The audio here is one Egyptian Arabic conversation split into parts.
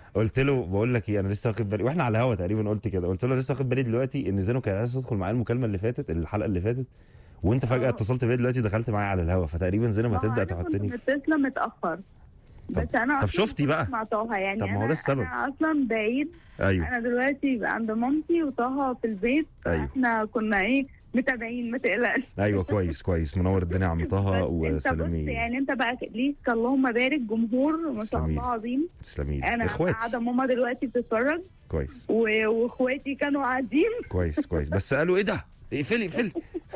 قلت له بقول لك ايه انا لسه واخد بالي واحنا على الهوا تقريبا قلت كده قلت له لسه واخد بالي دلوقتي ان زينو كان عايز تدخل معايا المكالمه اللي فاتت الحلقه اللي فاتت وانت فجاه آه. اتصلت بيا دلوقتي دخلت معايا على الهوا فتقريبا زينب ما هو هتبدا أنا كنت تحطني في متصله متاخر طب- بس انا طب أصلاً شفتي كنت بقى؟ مع طه يعني طب ما هو أنا- ده السبب. انا اصلا بعيد ايوه انا دلوقتي عند مامتي وطه في البيت أيوة. فاحنا كنا ايه متابعين ما تقلقش ايوه كويس كويس منور الدنيا يا عم طه بس انت بص وسلامي يعني انت بقى ليك اللهم بارك جمهور ما شاء تسلمي. الله عظيم تسلمي لي. انا اخواتي قاعده ماما دلوقتي بتتفرج كويس و- واخواتي كانوا قاعدين كويس كويس بس قالوا ايه ده اقفلي اقفلي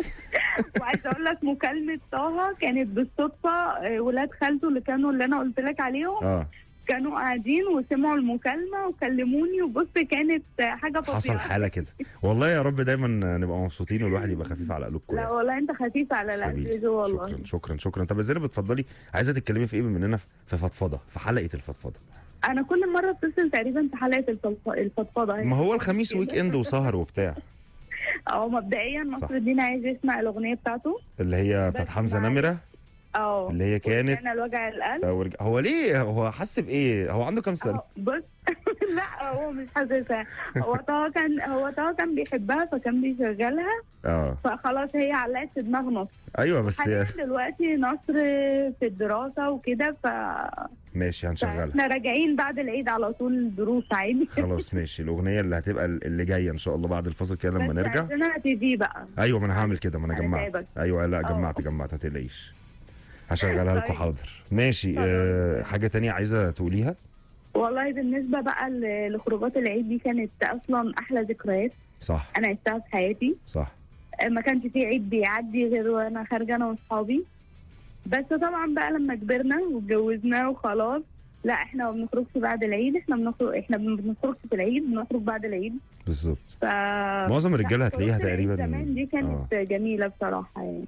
وعايزه اقول لك مكالمه طه كانت بالصدفه آه، ولاد خالته اللي كانوا اللي انا قلت لك عليهم اه كانوا قاعدين وسمعوا المكالمه وكلموني وبص كانت آه، حاجه فظيعه حصل حاله كده والله يا رب دايما نبقى مبسوطين والواحد يبقى خفيف على قلوبكم لا يعني. والله انت خفيف على تسلمي لي. القلب والله شكرا شكرا شكرا طب يا زينب اتفضلي عايزه تتكلمي في ايه بما اننا في فضفضه في حلقه الفضفضه انا كل مره بتصل تقريبا في حلقه الفضف- الفضفضه ما هو الخميس ويك اند وسهر وبتاع اه مبدئيا صح. نصر الدين عايز يسمع الاغنيه بتاعته اللي هي بتاعت بس حمزه معلش. نمره اه اللي هي كانت انا الوجع القلب آه، ورج- هو ليه هو حس بايه هو عنده كام سنه اه بص لا هو مش حاسسها هو طه كان هو طه كان بيحبها فكان بيشغلها اه فخلاص هي علقت في دماغ نصر ايوه بس حاليا دلوقتي نصر في الدراسه وكده ف ماشي هنشغلها احنا راجعين بعد العيد على طول دروس عادي خلاص ماشي الاغنيه اللي هتبقى اللي جايه ان شاء الله بعد الفاصل كده لما بس نرجع عايزينها تي في بقى ايوه ما انا هعمل كده ما انا أنا جمعت سايبك. ايوه لا أه. جمعت جمعت ما تقلقيش هشغلها لكم طيب. حاضر ماشي خلاص. أه حاجه تانية عايزه تقوليها والله بالنسبه بقى ل- لخروجات العيد دي كانت اصلا احلى ذكريات صح انا عشتها في حياتي صح ما كانش في عيد بيعدي غير وانا خارجه انا واصحابي بس طبعا بقى لما كبرنا واتجوزنا وخلاص لا احنا ما بنخرجش بعد العيد احنا بنخرج احنا ما بنخرجش في العيد بنخرج بعد العيد بالظبط ف معظم الرجاله لا، هتلاقيها خروجات العيد تقريبا زمان دي كانت آه. جميله بصراحه يعني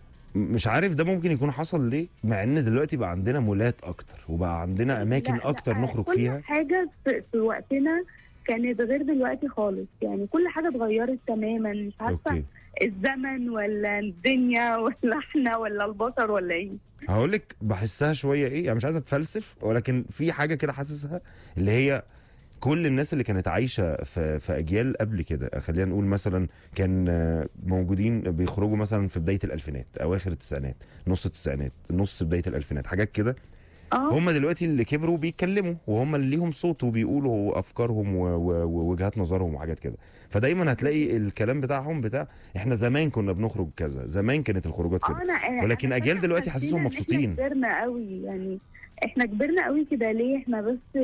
مش عارف ده ممكن يكون حصل ليه مع ان دلوقتي بقى عندنا مولات اكتر وبقى عندنا اماكن لا، لا، اكتر نخرج كل فيها حاجه في, في وقتنا كانت غير دلوقتي خالص يعني كل حاجه اتغيرت تماما مش عارفه اوكي الزمن ولا الدنيا ولا احنا ولا البشر ولا ايه هقول لك بحسها شويه ايه يعني مش عايزه اتفلسف ولكن في حاجه كده حاسسها اللي هي كل الناس اللي كانت عايشه في في اجيال قبل كده خلينا نقول مثلا كان آه، موجودين بيخرجوا مثلا في بدايه الالفينات اواخر التسعينات نص التسعينات نص بدايه الالفينات حاجات كده اه هم دلوقتي اللي كبروا بيتكلموا وهم اللي ليهم صوت وبيقولوا افكارهم و- و- ووجهات نظرهم وحاجات كده فدايما هتلاقي الكلام بتاعهم بتاع احنا زمان كنا بنخرج كذا زمان كانت الخروجات كده آه، أنا ولكن أنا أجيال فاكرة دلوقتي حسينا حاسسهم إن مبسوطين. احنا كبرنا قوي يعني احنا كبرنا قوي كده ليه احنا بس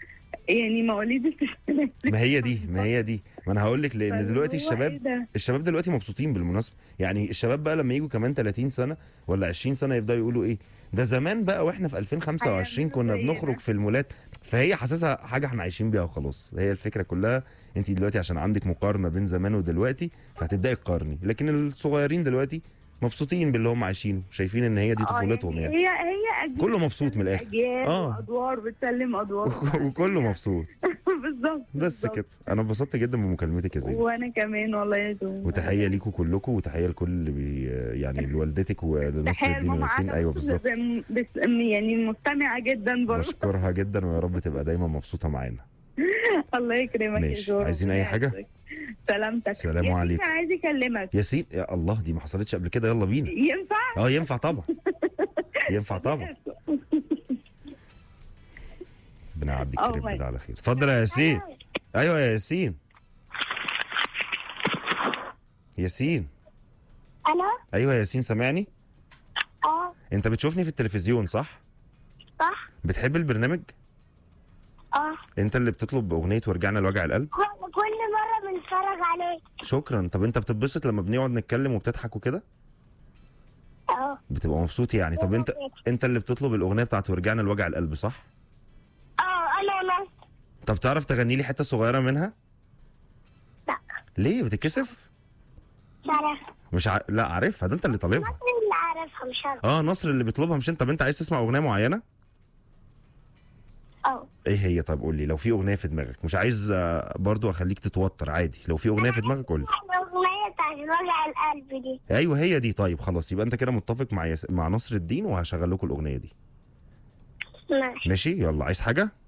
يعني مواليد الستينات ما هي دي ما هي دي ما انا هقول لك لان دلوقتي فهو الشباب إيه ده؟ الشباب دلوقتي مبسوطين بالمناسبه يعني الشباب بقى لما يجوا كمان 30 سنه ولا 20 سنه يبداوا يقولوا ايه ده زمان بقى واحنا في 2025 كنا هيعملوا بنخرج زينا. في المولات فهي حاسسها حاجه احنا عايشين بيها وخلاص هي الفكره كلها انت دلوقتي عشان عندك مقارنه بين زمان ودلوقتي فهتبداي تقارني لكن الصغيرين دلوقتي مبسوطين باللي هم عايشينه شايفين ان هي دي آه، طفولتهم يعني هي هي أجيال كله مبسوط من الآخر. اجيال آه. وادوار بتسلم ادوار وكله مبسوط بالظبط بس بالظبط. كده انا انبسطت جدا بمكالمتك يا زينب وانا كمان والله يا جو وتحيه ليكم كلكم وتحيه لكل اللي بي يعني لوالدتك ولنصر تحية الدين لماما وياسين عادة ايوه بس- بالظبط بس يعني مستمعة جدا برضه بشكرها جدا ويا رب تبقى دايما مبسوطه معانا الله يكرمك يا ماشي. جو عايزين أي حاجة؟ سلامتك سلام يا عليكم. سيدي عايز اكلمك ياسين يا الله دي ما حصلتش قبل كده يلا بينا ينفع اه ينفع طبعا ينفع طبعا ربنا يعدي آه، الكريم والله. ده على خير اتفضل يا ياسين ايوه يا ياسين ياسين أنا ايوه يا ياسين سامعني اه انت بتشوفني في التلفزيون صح صح بتحب البرنامج اه انت اللي بتطلب اغنيه ورجعنا لوجع القلب كل كل مرة بنتفرج عليه شكرا طب انت بتتبسط لما بنقعد نتكلم وبتضحك وكده اه بتبقى مبسوط يعني طب انت انت اللي بتطلب الاغنيه بتاعت ورجعنا لوجع القلب صح اه أنا ناس طب تعرف تغني لي حته صغيره منها لا ليه بتتكسف مش عارف مش ع... لا عارفها ده انت اللي طالبها مين اللي عارفها مش عارف اه نصر اللي بيطلبها مش انت طب انت عايز تسمع اغنيه معينه اه ايه هي طب قول لي لو في اغنيه في دماغك مش عايز آه، برضو اخليك تتوتر عادي لو في اغنيه في دماغك قول لي الأغنية بتاعت وجع القلب دي ايوه هي دي طيب خلاص يبقى انت كده متفق مع يس... مع نصر الدين وهشغل لكم الاغنيه دي ماشي ماشي يلا عايز حاجه